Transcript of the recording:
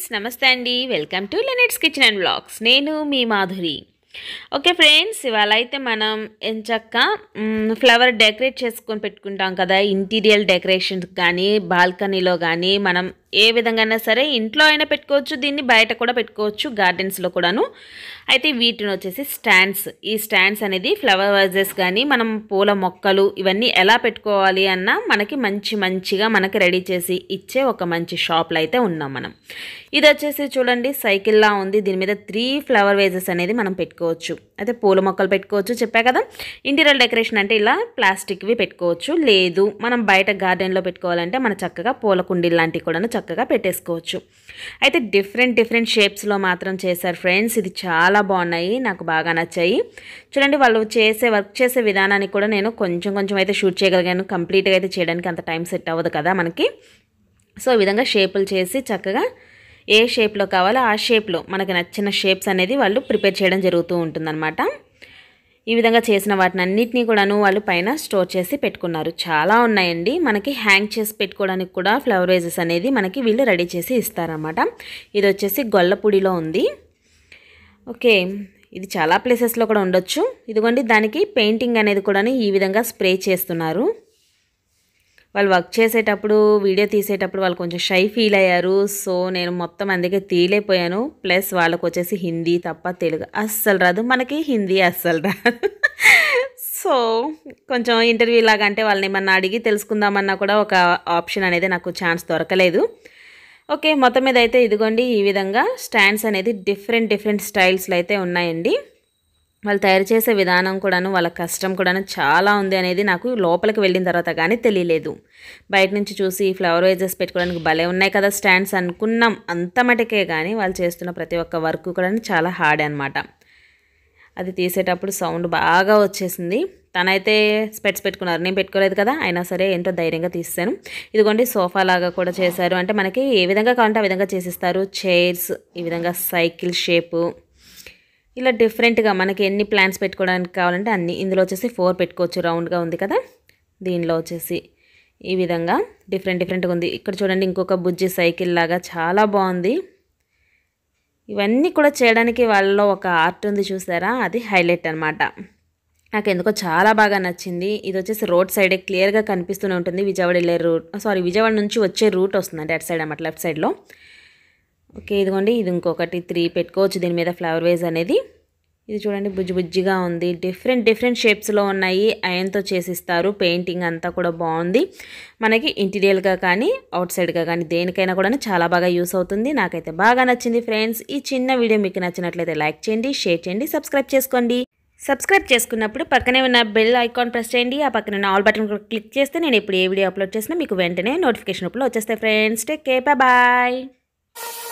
friends నమస్తే అండి welcome to Lenet's kitchen and blogs నేను మీ మాధురి ఓకే ఫ్రెండ్స్ ఇవాళ అయితే మనం ఎంచక్క ఫ్లవర్ డెకరేట్ చేసుకొని పెట్టుకుంటాం కదా ఇంటీరియర్ డెకరేషన్స్ కానీ బాల్కనీలో కానీ మనం ఏ విధంగా సరే ఇంట్లో అయినా పెట్టుకోవచ్చు దీన్ని బయట కూడా పెట్టుకోవచ్చు గార్డెన్స్లో కూడాను అయితే వీటిని వచ్చేసి స్టాండ్స్ ఈ స్టాండ్స్ అనేది ఫ్లవర్ వైజెస్ కానీ మనం పూల మొక్కలు ఇవన్నీ ఎలా పెట్టుకోవాలి అన్న మనకి మంచి మంచిగా మనకి రెడీ చేసి ఇచ్చే ఒక మంచి షాప్లో అయితే ఉన్నాం మనం ఇది వచ్చేసి చూడండి సైకిల్లా ఉంది దీని మీద త్రీ ఫ్లవర్ వేజెస్ అనేది మనం పెట్టుకోవచ్చు అయితే పూల మొక్కలు పెట్టుకోవచ్చు చెప్పా కదా ఇంటీరియర్ డెకరేషన్ అంటే ఇలా ప్లాస్టిక్వి పెట్టుకోవచ్చు లేదు మనం బయట గార్డెన్లో పెట్టుకోవాలంటే మన చక్కగా పూల కుండీలు లాంటివి కూడా చక్కగా పెట్టేసుకోవచ్చు అయితే డిఫరెంట్ డిఫరెంట్ షేప్స్లో మాత్రం చేశారు ఫ్రెండ్స్ ఇది చాలా బాగున్నాయి నాకు బాగా నచ్చాయి చూడండి వాళ్ళు చేసే వర్క్ చేసే విధానానికి కూడా నేను కొంచెం కొంచెం అయితే షూట్ చేయగలిగాను కంప్లీట్గా అయితే చేయడానికి అంత టైం సెట్ అవ్వదు కదా మనకి సో ఈ విధంగా షేపులు చేసి చక్కగా ఏ షేప్లో కావాలో ఆ షేప్లో మనకి నచ్చిన షేప్స్ అనేది వాళ్ళు ప్రిపేర్ చేయడం జరుగుతూ ఉంటుందన్నమాట ఈ విధంగా చేసిన వాటిని అన్నిటినీ కూడాను వాళ్ళు పైన స్టోర్ చేసి పెట్టుకున్నారు చాలా ఉన్నాయండి మనకి హ్యాంగ్ చేసి పెట్టుకోవడానికి కూడా ఫ్లవర్ వేజెస్ అనేది మనకి వీళ్ళు రెడీ చేసి ఇస్తారన్నమాట ఇది వచ్చేసి గొల్లపూడిలో ఉంది ఓకే ఇది చాలా ప్లేసెస్లో కూడా ఉండొచ్చు ఇదిగోండి దానికి పెయింటింగ్ అనేది కూడా ఈ విధంగా స్ప్రే చేస్తున్నారు వాళ్ళు వర్క్ చేసేటప్పుడు వీడియో తీసేటప్పుడు వాళ్ళు కొంచెం షై ఫీల్ అయ్యారు సో నేను మొత్తం అందుకే తీలేపోయాను ప్లస్ వాళ్ళకు వచ్చేసి హిందీ తప్ప తెలుగు అస్సలు రాదు మనకి హిందీ అస్సలు రాదు సో కొంచెం ఇంటర్వ్యూ లాగా అంటే వాళ్ళని ఏమన్నా అడిగి తెలుసుకుందామన్నా కూడా ఒక ఆప్షన్ అనేది నాకు ఛాన్స్ దొరకలేదు ఓకే మొత్తం మీద అయితే ఇదిగోండి ఈ విధంగా స్టాండ్స్ అనేది డిఫరెంట్ డిఫరెంట్ స్టైల్స్లో అయితే ఉన్నాయండి వాళ్ళు తయారు చేసే విధానం కూడాను వాళ్ళ కష్టం కూడాను చాలా ఉంది అనేది నాకు లోపలికి వెళ్ళిన తర్వాత కానీ తెలియలేదు బయట నుంచి చూసి ఫ్లవర్ వేజెస్ పెట్టుకోవడానికి భలే ఉన్నాయి కదా స్టాండ్స్ అనుకున్నాం అంత మటుకే కానీ వాళ్ళు చేస్తున్న ప్రతి ఒక్క వర్క్ కూడా చాలా హార్డ్ అనమాట అది తీసేటప్పుడు సౌండ్ బాగా వచ్చేసింది తనైతే స్పెట్స్ పెట్టుకున్నారు నేను పెట్టుకోలేదు కదా అయినా సరే ఏంటో ధైర్యంగా తీసాను ఇదిగోండి సోఫా లాగా కూడా చేశారు అంటే మనకి ఏ విధంగా కావాలంటే ఆ విధంగా చేసిస్తారు చైర్స్ ఈ విధంగా సైకిల్ షేపు ఇలా డిఫరెంట్గా మనకి ఎన్ని ప్లాన్స్ పెట్టుకోవడానికి కావాలంటే అన్ని ఇందులో వచ్చేసి ఫోర్ పెట్టుకోవచ్చు రౌండ్గా ఉంది కదా దీనిలో వచ్చేసి ఈ విధంగా డిఫరెంట్ డిఫరెంట్గా ఉంది ఇక్కడ చూడండి ఇంకొక బుజ్జి సైకిల్ లాగా చాలా బాగుంది ఇవన్నీ కూడా చేయడానికి వాళ్ళలో ఒక ఆర్ట్ ఉంది చూసారా అది హైలైట్ అనమాట నాకు ఎందుకో చాలా బాగా నచ్చింది ఇది వచ్చేసి రోడ్ సైడే క్లియర్గా కనిపిస్తూనే ఉంటుంది విజయవాడ వెళ్ళే రూట్ సారీ విజయవాడ నుంచి వచ్చే రూట్ వస్తుంది అంటే అటు సైడ్ అన్నమాట లెఫ్ట్ సైడ్లో ఓకే ఇదిగోండి ఇది ఇంకొకటి త్రీ పెట్టుకోవచ్చు దీని మీద ఫ్లవర్ వేజ్ అనేది ఇది చూడండి బుజ్జి బుజ్జిగా ఉంది డిఫరెంట్ డిఫరెంట్ షేప్స్లో ఉన్నాయి అయన్తో చేసిస్తారు పెయింటింగ్ అంతా కూడా బాగుంది మనకి ఇంటీరియర్గా కానీ అవుట్ సైడ్గా కానీ దేనికైనా కూడా చాలా బాగా యూస్ అవుతుంది నాకైతే బాగా నచ్చింది ఫ్రెండ్స్ ఈ చిన్న వీడియో మీకు నచ్చినట్లయితే లైక్ చేయండి షేర్ చేయండి సబ్స్క్రైబ్ చేసుకోండి సబ్స్క్రైబ్ చేసుకున్నప్పుడు పక్కనే ఉన్న బెల్ ఐకాన్ ప్రెస్ చేయండి ఆ పక్కన ఉన్న ఆల్ బటన్ క్లిక్ చేస్తే నేను ఇప్పుడు ఏ వీడియో అప్లోడ్ చేసినా మీకు వెంటనే నోటిఫికేషన్ రూపంలో వచ్చేస్తాయి ఫ్రెండ్స్ టేక్ కే బాయ్